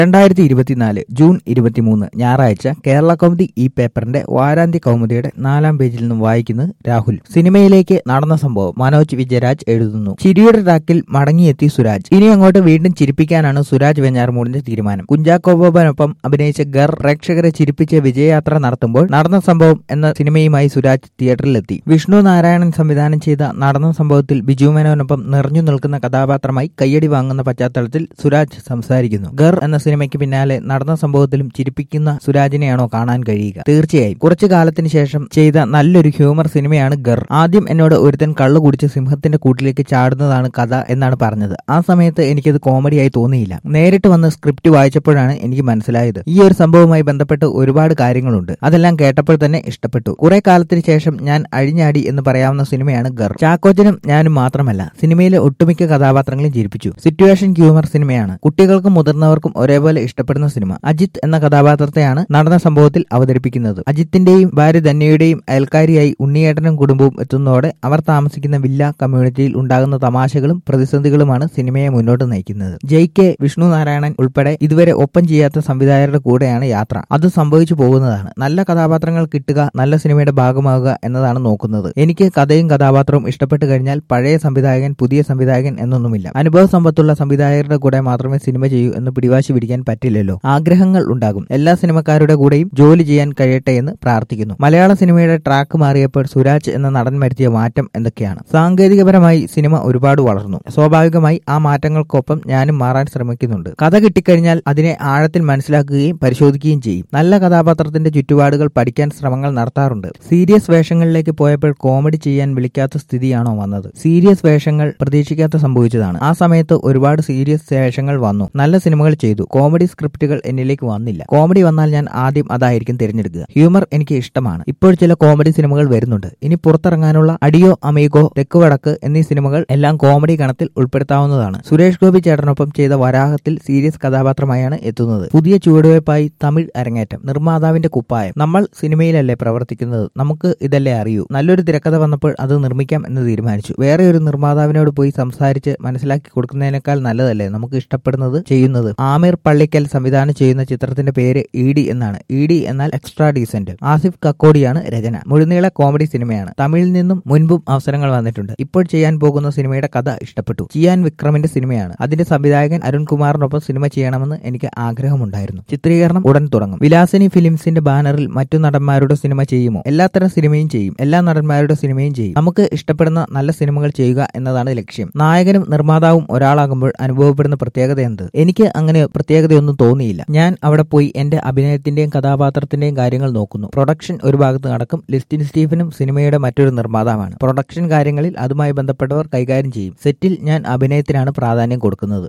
രണ്ടായിരത്തി ഇരുപത്തിനാല് ജൂൺ ഇരുപത്തിമൂന്ന് ഞായറാഴ്ച കേരള കൗമുദി ഈ പേപ്പറിന്റെ വാരാന്ത്യ കൗമുദിയുടെ നാലാം പേജിൽ നിന്നും വായിക്കുന്നത് രാഹുൽ സിനിമയിലേക്ക് നടന്ന സംഭവം മനോജ് വിജയരാജ് എഴുതുന്നു ചിരിയുടെ ട്രാക്കിൽ മടങ്ങിയെത്തി സുരാജ് ഇനി അങ്ങോട്ട് വീണ്ടും ചിരിപ്പിക്കാനാണ് സുരാജ് വെഞ്ഞാറമൂടിന്റെ തീരുമാനം കുഞ്ചാക്കോ ബോബനൊപ്പം അഭിനയിച്ച ഗർ പ്രേക്ഷകരെ ചിരിപ്പിച്ച് വിജയയാത്ര നടത്തുമ്പോൾ നടന്ന സംഭവം എന്ന സിനിമയുമായി സുരാജ് തിയേറ്ററിലെത്തി വിഷ്ണു നാരായണൻ സംവിധാനം ചെയ്ത നടന്ന സംഭവത്തിൽ ബിജു മേനോനൊപ്പം നിറഞ്ഞു നിൽക്കുന്ന കഥാപാത്രമായി കയ്യടി വാങ്ങുന്ന പശ്ചാത്തലത്തിൽ സുരാജ് സംസാരിക്കുന്നു ഗർ എന്ന സിനിമയ്ക്ക് പിന്നാലെ നടന്ന സംഭവത്തിലും ചിരിപ്പിക്കുന്ന സുരാജിനെയാണോ കാണാൻ കഴിയുക തീർച്ചയായും കുറച്ചു കാലത്തിന് ശേഷം ചെയ്ത നല്ലൊരു ഹ്യൂമർ സിനിമയാണ് ഗർ ആദ്യം എന്നോട് ഒരുത്തൻ കള്ളു കുടിച്ച് സിംഹത്തിന്റെ കൂട്ടിലേക്ക് ചാടുന്നതാണ് കഥ എന്നാണ് പറഞ്ഞത് ആ സമയത്ത് എനിക്കത് കോമഡിയായി തോന്നിയില്ല നേരിട്ട് വന്ന് സ്ക്രിപ്റ്റ് വായിച്ചപ്പോഴാണ് എനിക്ക് മനസ്സിലായത് ഈ ഒരു സംഭവവുമായി ബന്ധപ്പെട്ട് ഒരുപാട് കാര്യങ്ങളുണ്ട് അതെല്ലാം കേട്ടപ്പോൾ തന്നെ ഇഷ്ടപ്പെട്ടു കുറെ കാലത്തിന് ശേഷം ഞാൻ അഴിഞ്ഞാടി എന്ന് പറയാവുന്ന സിനിമയാണ് ഗർ ചാക്കോച്ചനും ഞാനും മാത്രമല്ല സിനിമയിലെ ഒട്ടുമിക്ക കഥാപാത്രങ്ങളെയും ചിരിപ്പിച്ചു സിറ്റുവേഷൻ ഹ്യൂമർ സിനിമയാണ് കുട്ടികൾക്കും മുതിർന്നവർക്കും ഒരേപോലെ ഇഷ്ടപ്പെടുന്ന സിനിമ അജിത്ത് എന്ന കഥാപാത്രത്തെയാണ് നടന്ന സംഭവത്തിൽ അവതരിപ്പിക്കുന്നത് അജിത്തിന്റെയും ഭാര്യ ധന്യയുടെയും അയൽക്കാരിയായി ഉണ്ണിയേട്ടനും കുടുംബവും എത്തുന്നതോടെ അവർ താമസിക്കുന്ന വില്ല കമ്മ്യൂണിറ്റിയിൽ ഉണ്ടാകുന്ന തമാശകളും പ്രതിസന്ധികളുമാണ് സിനിമയെ മുന്നോട്ട് നയിക്കുന്നത് ജയ് കെ വിഷ്ണു നാരായണൻ ഉൾപ്പെടെ ഇതുവരെ ഒപ്പം ചെയ്യാത്ത സംവിധായകരുടെ കൂടെയാണ് യാത്ര അത് സംഭവിച്ചു പോകുന്നതാണ് നല്ല കഥാപാത്രങ്ങൾ കിട്ടുക നല്ല സിനിമയുടെ ഭാഗമാകുക എന്നതാണ് നോക്കുന്നത് എനിക്ക് കഥയും കഥാപാത്രവും ഇഷ്ടപ്പെട്ട് കഴിഞ്ഞാൽ പഴയ സംവിധായകൻ പുതിയ സംവിധായകൻ എന്നൊന്നുമില്ല അനുഭവ സമ്പത്തുള്ള സംവിധായകരുടെ കൂടെ മാത്രമേ സിനിമ ചെയ്യൂ എന്ന് പിടിവാശി പിടിക്കാൻ പറ്റില്ലല്ലോ ആഗ്രഹങ്ങൾ ഉണ്ടാകും എല്ലാ സിനിമക്കാരുടെ കൂടെയും ജോലി ചെയ്യാൻ കഴിയട്ടെ എന്ന് പ്രാർത്ഥിക്കുന്നു മലയാള സിനിമയുടെ ട്രാക്ക് മാറിയപ്പോൾ സുരാജ് എന്ന നടൻ വരുത്തിയ മാറ്റം എന്തൊക്കെയാണ് സാങ്കേതികപരമായി സിനിമ ഒരുപാട് വളർന്നു സ്വാഭാവികമായി ആ മാറ്റങ്ങൾക്കൊപ്പം ഞാനും മാറാൻ ശ്രമിക്കുന്നുണ്ട് കഥ കിട്ടിക്കഴിഞ്ഞാൽ അതിനെ ആഴത്തിൽ മനസ്സിലാക്കുകയും പരിശോധിക്കുകയും ചെയ്യും നല്ല കഥാപാത്രത്തിന്റെ ചുറ്റുപാടുകൾ പഠിക്കാൻ ശ്രമങ്ങൾ നടത്താറുണ്ട് സീരിയസ് വേഷങ്ങളിലേക്ക് പോയപ്പോൾ കോമഡി ചെയ്യാൻ വിളിക്കാത്ത സ്ഥിതിയാണോ വന്നത് സീരിയസ് വേഷങ്ങൾ പ്രതീക്ഷിക്കാത്ത സംഭവിച്ചതാണ് ആ സമയത്ത് ഒരുപാട് സീരിയസ് വേഷങ്ങൾ വന്നു നല്ല സിനിമകൾ ചെയ്തു കോമഡി സ്ക്രിപ്റ്റുകൾ എന്നിലേക്ക് വന്നില്ല കോമഡി വന്നാൽ ഞാൻ ആദ്യം അതായിരിക്കും തിരഞ്ഞെടുക്കുക ഹ്യൂമർ എനിക്ക് ഇഷ്ടമാണ് ഇപ്പോൾ ചില കോമഡി സിനിമകൾ വരുന്നുണ്ട് ഇനി പുറത്തിറങ്ങാനുള്ള അഡിയോ അമീഗോ തെക്ക് വടക്ക് എന്നീ സിനിമകൾ എല്ലാം കോമഡി ഗണത്തിൽ ഉൾപ്പെടുത്താവുന്നതാണ് സുരേഷ് ഗോപി ചേട്ടനൊപ്പം ചെയ്ത വരാഹത്തിൽ സീരിയസ് കഥാപാത്രമായാണ് എത്തുന്നത് പുതിയ ചുവടുവയ്പായി തമിഴ് അരങ്ങേറ്റം നിർമ്മാതാവിന്റെ കുപ്പായം നമ്മൾ സിനിമയിലല്ലേ പ്രവർത്തിക്കുന്നത് നമുക്ക് ഇതല്ലേ അറിയൂ നല്ലൊരു തിരക്കഥ വന്നപ്പോൾ അത് നിർമ്മിക്കാം എന്ന് തീരുമാനിച്ചു വേറെ ഒരു നിർമ്മാതാവിനോട് പോയി സംസാരിച്ച് മനസ്സിലാക്കി കൊടുക്കുന്നതിനേക്കാൾ നല്ലതല്ലേ നമുക്ക് ഇഷ്ടപ്പെടുന്നത് ചെയ്യുന്നത് ആമിർ പള്ളിക്കൽ സംവിധാനം ചെയ്യുന്ന ചിത്രത്തിന്റെ പേര് ഇ ഡി എന്നാണ് ഇ ഡി എന്നാൽ എക്സ്ട്രാ ഡീസന്റ് ആസിഫ് കക്കോടിയാണ് രചന മുഴുനീള കോമഡി സിനിമയാണ് തമിഴിൽ നിന്നും മുൻപും അവസരങ്ങൾ വന്നിട്ടുണ്ട് ഇപ്പോൾ ചെയ്യാൻ പോകുന്ന സിനിമയുടെ കഥ ഇഷ്ടപ്പെട്ടു ചിയാൻ വിക്രമിന്റെ സിനിമയാണ് അതിന്റെ സംവിധായകൻ അരുൺകുമാറിനൊപ്പം സിനിമ ചെയ്യണമെന്ന് എനിക്ക് ആഗ്രഹമുണ്ടായിരുന്നു ചിത്രീകരണം ഉടൻ തുടങ്ങും വിലാസിനി ഫിലിംസിന്റെ ബാനറിൽ മറ്റു നടന്മാരുടെ സിനിമ ചെയ്യുമോ എല്ലാത്തരം സിനിമയും ചെയ്യും എല്ലാ നടന്മാരുടെ സിനിമയും ചെയ്യും നമുക്ക് ഇഷ്ടപ്പെടുന്ന നല്ല സിനിമകൾ ചെയ്യുക എന്നതാണ് ലക്ഷ്യം നായകനും നിർമ്മാതാവും ഒരാളാകുമ്പോൾ അനുഭവപ്പെടുന്ന പ്രത്യേകത എന്ത് എനിക്ക് അങ്ങനെ പ്രത്യേകതയൊന്നും തോന്നിയില്ല ഞാൻ അവിടെ പോയി എന്റെ അഭിനയത്തിന്റെയും കഥാപാത്രത്തിന്റെയും കാര്യങ്ങൾ നോക്കുന്നു പ്രൊഡക്ഷൻ ഒരു ഭാഗത്ത് നടക്കും ലിസ്റ്റിൻ സ്റ്റീഫനും സിനിമയുടെ മറ്റൊരു നിർമ്മാതാവാണ് പ്രൊഡക്ഷൻ കാര്യങ്ങളിൽ അതുമായി ബന്ധപ്പെട്ടവർ കൈകാര്യം ചെയ്യും സെറ്റിൽ ഞാൻ അഭിനയത്തിനാണ് പ്രാധാന്യം കൊടുക്കുന്നത്